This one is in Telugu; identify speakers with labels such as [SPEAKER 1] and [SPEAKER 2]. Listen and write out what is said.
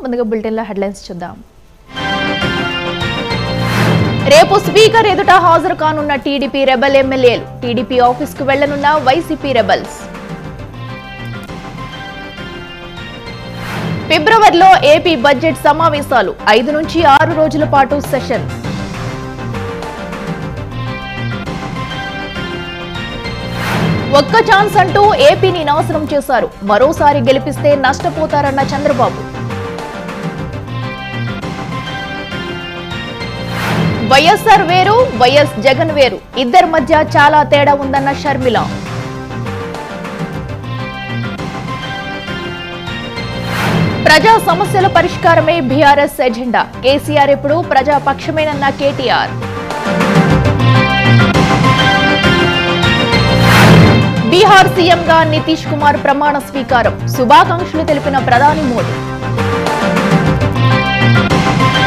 [SPEAKER 1] ముందుగా బులెటిన్లో హెడ్లైన్స్ చూద్దాం రేపు స్పీకర్ ఎదుట హాజరు కానున్న టీడీపీ రెబల్ ఎమ్మెల్యేలు టీడీపీ ఆఫీస్కు వెళ్లనున్న వైసీపీ రెబల్స్ ఫిబ్రవరిలో ఏపీ బడ్జెట్ సమావేశాలు ఐదు నుంచి ఆరు రోజుల పాటు సెషన్ ఒక్క ఛాన్స్ అంటూ ఏపీని నాశనం చేశారు మరోసారి గెలిపిస్తే నష్టపోతారన్న చంద్రబాబు వైఎస్ఆర్ వేరు వైఎస్ జగన్ వేరు ఇద్దరి మధ్య చాలా తేడా ఉందన్న షర్మిల ప్రజా సమస్యల పరిష్కారమే బీఆర్ఎస్ ఎజెండా కేసీఆర్ ఎప్పుడు ప్రజాపక్షమేనన్న కేటీఆర్ బీహార్ సీఎంగా నితీష్ కుమార్ ప్రమాణ స్వీకారం శుభాకాంక్షలు తెలిపిన ప్రధాని మోదీ